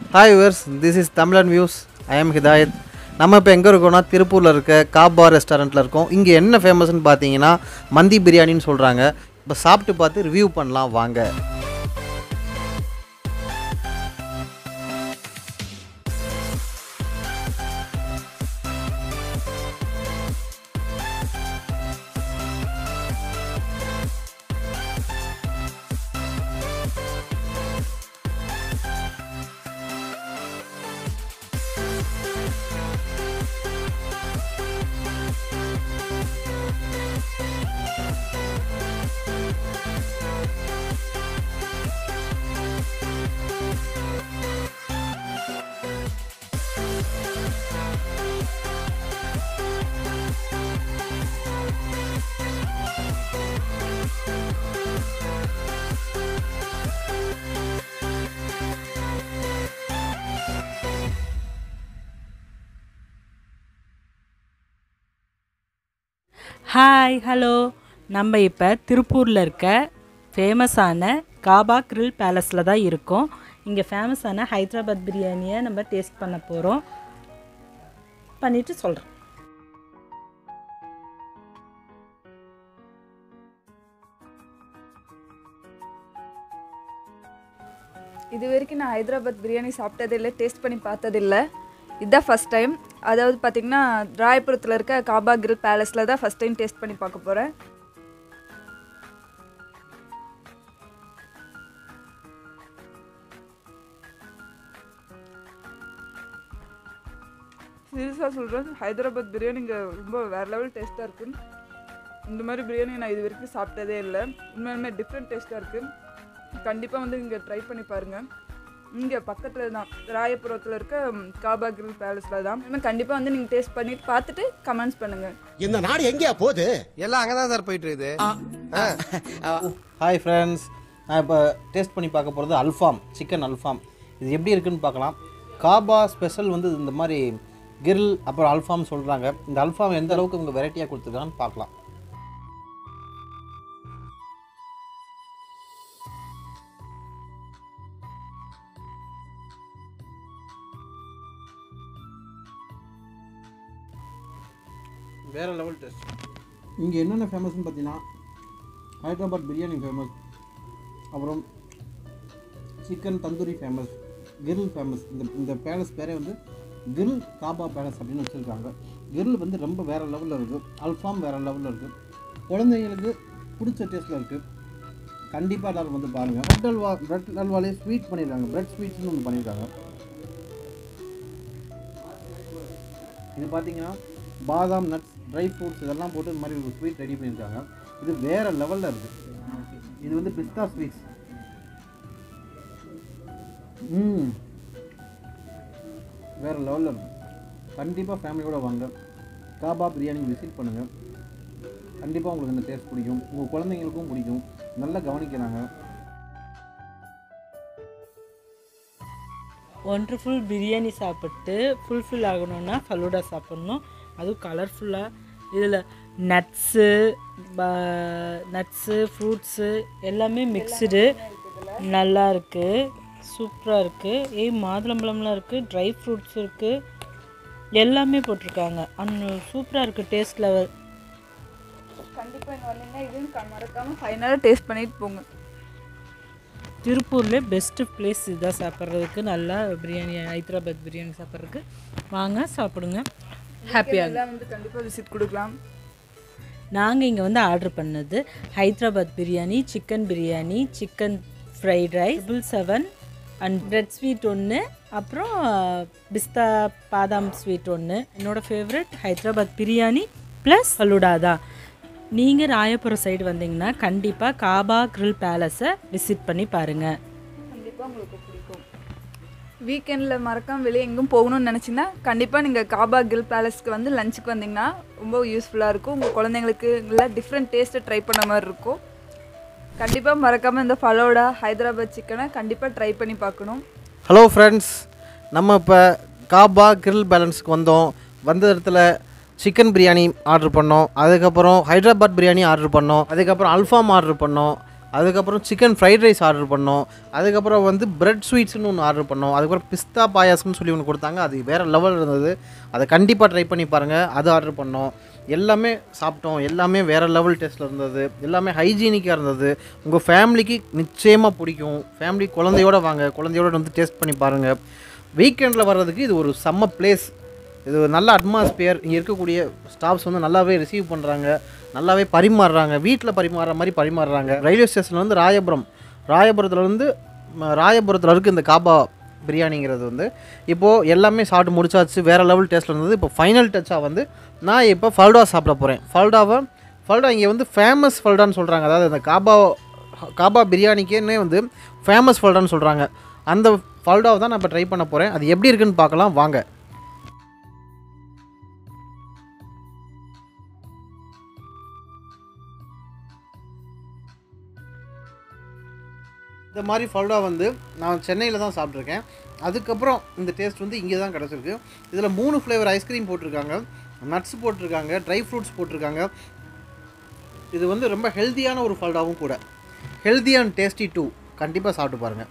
hi viewers this is Tamilan views I am Hidayat நம்ம இப்போ எங்கே இருக்கோம்னா திருப்பூரில் இருக்க காபா ரெஸ்டாரண்ட்டில் இருக்கோம் இங்கே என்ன ஃபேமஸ்னு பார்த்தீங்கன்னா மந்தி பிரியாணின்னு சொல்கிறாங்க இப்போ சாப்பிட்டு பார்த்து ரிவ்யூ பண்ணலாம் வாங்க ஹாய் ஹலோ நம்ம இப்போ திருப்பூரில் இருக்க ஃபேமஸான காபா கிரில் பேலஸில் தான் இருக்கோம் இங்கே ஃபேமஸான ஹைதராபாத் பிரியாணியை நம்ம டேஸ்ட் பண்ண போகிறோம் பண்ணிவிட்டு சொல்கிறோம் இது வரைக்கும் நான் ஹைதராபாத் பிரியாணி சாப்பிட்டதில்லை டேஸ்ட் பண்ணி பார்த்ததில்ல இதுதான் ஃபஸ்ட் டைம் அதாவது பார்த்திங்கன்னா ராயபுரத்தில் இருக்க காபா கிரில் பேலஸில் தான் ஃபஸ்ட் டைம் டேஸ்ட் பண்ணி பார்க்க போகிறேன் சீரியஸாக சொல்கிறேன் ஹைதராபாத் பிரியாணி இங்கே ரொம்ப வேறு லெவல் டேஸ்ட்டாக இருக்குது இந்த மாதிரி பிரியாணி நான் இது வரைக்கும் சாப்பிட்டதே இல்லை உண்மையுமே டிஃப்ரெண்ட் டேஸ்ட்டாக இருக்குது கண்டிப்பாக வந்து இங்கே ட்ரை பண்ணி பாருங்கள் இங்கே பக்கத்தில் தான் ராயபுரத்தில் இருக்க ம், காபா கிரில் பேலஸில் தான் இன்னும் கண்டிப்பாக வந்து நீங்கள் டேஸ்ட் பண்ணிட்டு பார்த்துட்டு கமெண்ட்ஸ் பண்ணுங்கள் இந்த நாடு எங்கேயா போகுது எல்லாம் அங்கதான் சார் போயிட்டு இருக்குது ஹாய் ஃப்ரெண்ட்ஸ் நான் இப்போ டேஸ்ட் பண்ணி பார்க்க போகிறது அல்ஃபாம் சிக்கன் அல்ஃபாம் இது எப்படி இருக்குன்னு பார்க்கலாம் காபா ஸ்பெஷல் வந்து இந்த மாதிரி கிரில் அப்புறம் அல்ஃபாம் சொல்கிறாங்க இந்த அல்ஃபாம் எந்த அளவுக்கு இவங்க வெரைட்டியாக கொடுத்துருக்காங்கன்னு பார்க்கலாம் வேறு லெவல் டேஸ்ட் இங்கே என்னென்ன ஃபேமஸ்னு பார்த்தீங்கன்னா ஹைதராபாத் பிரியாணி ஃபேமஸ் அப்புறம் chicken tandoori famous grill famous இந்த இந்த பேலஸ் பேரே வந்து கிரில் காபா பேலஸ் அப்படின்னு வச்சுருக்காங்க கிரில் வந்து ரொம்ப வேறு லெவலில் இருக்குது அல்ஃபாம் வேறு லெவலில் இருக்குது குழந்தைங்களுக்கு பிடிச்ச டேஸ்ட்டில் இருக்குது கண்டிப்பாக எல்லாரும் வந்து பாருங்கள் பிரெட் அல்வா பிரெட் அல்வாலே ஸ்வீட் பண்ணியிருக்காங்க பிரெட் ஸ்வீட்ஸ்னு ஒன்று பண்ணியிருக்காங்க இது பார்த்தீங்கன்னா பாதாம் நட்ஸ் ட்ரை ஃப்ரூட்ஸ் இதெல்லாம் போட்டு இந்த மாதிரி ஒரு ஸ்வீட் ரெடி பண்ணியிருக்காங்க இது வேறு லெவலில் இருக்குது இது வந்து பிஸ்தா ஸ்வீட்ஸ் ம் வேறு லெவலில் இருக்கும் கண்டிப்பாக ஃபேமிலியோட வாங்க காபா பிரியாணி விசிட் பண்ணுங்கள் கண்டிப்பாக உங்களுக்கு இந்த டேஸ்ட் பிடிக்கும் உங்கள் குழந்தைங்களுக்கும் பிடிக்கும் நல்லா கவனிக்கிறாங்க ஒண்டர்ஃபுல் பிரியாணி சாப்பிட்டு ஃபுல்ஃபில் ஆகணும்னா ஃபலூடா சாப்பிட்ணும் அதுவும் கலர்ஃபுல்லாக இதில் நட்ஸு நட்ஸு ஃப்ரூட்ஸு எல்லாமே மிக்சடு நல்லா இருக்குது சூப்பராக இருக்குது ஏய் மாதுளம்பழம்லாம் இருக்குது ட்ரை ஃப்ரூட்ஸ் இருக்குது எல்லாமே போட்டிருக்காங்க அந்த சூப்பராக இருக்குது டேஸ்ட் லெவல் கண்டிப்பாக இங்கே வந்தீங்கன்னா இதையும் க- மறக்காம ஃபைனலாக டேஸ்ட் பண்ணிட்டு போங்க திருப்பூர்லேயே பெஸ்ட்டு பிளேஸ் இதுதான் சாப்பிட்றதுக்கு நல்லா பிரியாணி ஹைதராபாத் பிரியாணி சாப்பிட்றதுக்கு வாங்க சாப்பிடுங்க ஹாப்பியாக எல்லாம் வந்து கண்டிப்பாக விசிட் கொடுக்கலாம் நாங்கள் இங்கே வந்து ஆர்டர் பண்ணது Hyderabad biryani chicken biryani chicken fried rice triple seven and bread sweet ஒன்று அப்புறம் பிஸ்தா பாதாம் ஸ்வீட் ஒன்று என்னோட ஃபேவரட் ஹைதராபாத் பிரியாணி ப்ளஸ் ஃபலூடா தான் நீங்கள் ராயபுரம் சைடு வந்தீங்கன்னா கண்டிப்பாக காபா கிரில் பேலஸை விசிட் பண்ணி பாருங்கள் கண்டிப்பாக உங்களுக்கு பிடிக்கும் வீக்கெண்டில் மறக்காம வெளியே எங்கும் போகணும்னு நினச்சிங்கன்னா கண்டிப்பாக நீங்கள் காபா கில் பேலஸ்க்கு வந்து லஞ்சுக்கு வந்தீங்கன்னா ரொம்ப யூஸ்ஃபுல்லாக இருக்கும் உங்கள் குழந்தைங்களுக்கு எல்லாம் டிஃப்ரெண்ட் டேஸ்ட்டை ட்ரை பண்ண மாதிரி இருக்கும் கண்டிப்பாக மறக்காமல் இந்த ஃபலோடா ஹைதராபாத் சிக்கனை கண்டிப்பாக ட்ரை பண்ணி பார்க்கணும் ஹலோ ஃப்ரெண்ட்ஸ் நம்ம இப்போ காபா கிரில் பேலன்ஸ்க்கு வந்தோம் வந்த இடத்துல சிக்கன் பிரியாணி ஆர்டர் பண்ணோம் அதுக்கப்புறம் ஹைதராபாத் பிரியாணி ஆர்டர் பண்ணோம் அதுக்கப்புறம் அல்ஃபாம் ஆர்டர் பண்ணோம் அதுக்கப்புறம் சிக்கன் ஃப்ரைட் ரைஸ் ஆர்டர் பண்ணோம் அதுக்கப்புறம் வந்து பிரெட் ஸ்வீட்ஸ்னு ஒன்று ஆர்டர் பண்ணோம் அதுக்கப்புறம் பிஸ்தா பாயாசம்னு சொல்லி ஒன்று கொடுத்தாங்க அது வேறு லெவல் இருந்தது அதை கண்டிப்பாக ட்ரை பண்ணி பாருங்கள் அது ஆர்டர் பண்ணோம் எல்லாமே சாப்பிட்டோம் எல்லாமே வேறு லெவல் டேஸ்ட்டில் இருந்தது எல்லாமே ஹைஜீனிக்காக இருந்தது உங்கள் ஃபேமிலிக்கு நிச்சயமாக பிடிக்கும் ஃபேமிலி குழந்தையோட வாங்க குழந்தையோட வந்து டேஸ்ட் பண்ணி பாருங்கள் வீக்கெண்டில் வர்றதுக்கு இது ஒரு செம்ம பிளேஸ் இது ஒரு நல்ல அட்மாஸ்பியர் இங்கே இருக்கக்கூடிய ஸ்டாஃப்ஸ் வந்து நல்லாவே ரிசீவ் பண்ணுறாங்க நல்லாவே பரிமாறுறாங்க வீட்டில் பரிமாறுற மாதிரி பரிமாறுறாங்க ரயில்வே ஸ்டேஷனில் வந்து ராயபுரம் ராயபுரத்துலேருந்து ராயபுரத்தில் இருக்குது இந்த காபா பிரியாணிங்கிறது வந்து இப்போது எல்லாமே சாப்பிட்டு முடிச்சாச்சு வேறு லெவல் டேஸ்ட்டில் இருந்தது இப்போ ஃபைனல் டச்சாக வந்து நான் இப்போ ஃபல்டா சாப்பிட போகிறேன் ஃபல்டாவை ஃபல்டா இங்கே வந்து ஃபேமஸ் ஃபல்டான்னு சொல்கிறாங்க அதாவது இந்த காபா காபா பிரியாணிக்கேன்னே வந்து ஃபேமஸ் ஃபல்டான்னு சொல்கிறாங்க அந்த ஃபல்டாவை தான் நான் இப்போ ட்ரை பண்ண போகிறேன் அது எப்படி இருக்குன்னு பார்க்கலாம் வாங்க இந்த மாதிரி ஃபல்டா வந்து நான் சென்னையில் தான் சாப்பிட்ருக்கேன் அதுக்கப்புறம் இந்த டேஸ்ட் வந்து இங்கே தான் கிடச்சிருக்கு இதில் மூணு ஃப்ளேவர் ஐஸ்கிரீம் போட்டிருக்காங்க நட்ஸ் போட்டிருக்காங்க ட்ரை ஃப்ரூட்ஸ் போட்டிருக்காங்க இது வந்து ரொம்ப ஹெல்த்தியான ஒரு ஃபல்டாவும் கூட ஹெல்தி அண்ட் டேஸ்டி டூ கண்டிப்பாக சாப்பிட்டு பாருங்கள்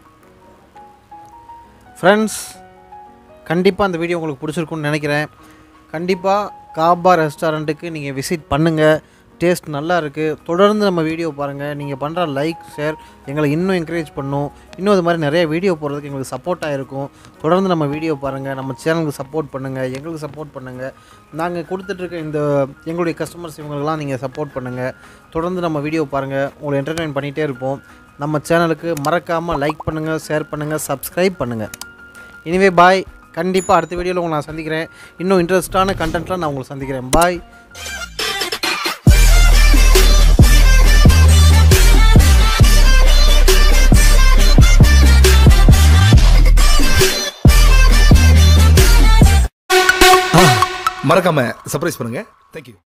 ஃப்ரெண்ட்ஸ் கண்டிப்பாக அந்த வீடியோ உங்களுக்கு பிடிச்சிருக்குன்னு நினைக்கிறேன் கண்டிப்பாக காபா ரெஸ்டாரண்ட்டுக்கு நீங்கள் விசிட் பண்ணுங்கள் டேஸ்ட் நல்லா இருக்குது தொடர்ந்து நம்ம வீடியோ பாருங்கள் நீங்கள் பண்ணுற லைக் ஷேர் எங்களை இன்னும் என்கரேஜ் பண்ணும் இன்னும் இது மாதிரி நிறைய வீடியோ போடுறதுக்கு எங்களுக்கு சப்போர்ட்டாக இருக்கும் தொடர்ந்து நம்ம வீடியோ பாருங்கள் நம்ம சேனலுக்கு சப்போர்ட் பண்ணுங்கள் எங்களுக்கு சப்போர்ட் பண்ணுங்கள் நாங்கள் கொடுத்துட்ருக்க இந்த எங்களுடைய கஸ்டமர்ஸ் இவங்களுக்கெல்லாம் நீங்கள் சப்போர்ட் பண்ணுங்கள் தொடர்ந்து நம்ம வீடியோ பாருங்கள் உங்களை என்டர்டெயின் பண்ணிகிட்டே இருப்போம் நம்ம சேனலுக்கு மறக்காமல் லைக் பண்ணுங்கள் ஷேர் பண்ணுங்கள் சப்ஸ்கிரைப் பண்ணுங்கள் இனிவே பாய் கண்டிப்பாக அடுத்த வீடியோவில் உங்களை நான் சந்திக்கிறேன் இன்னும் இன்ட்ரெஸ்டான கண்டென்ட்லாம் நான் உங்களை சந்திக்கிறேன் பாய் மறக்காம சர்ப்ரைஸ் பண்ணுங்க தேங்க்யூ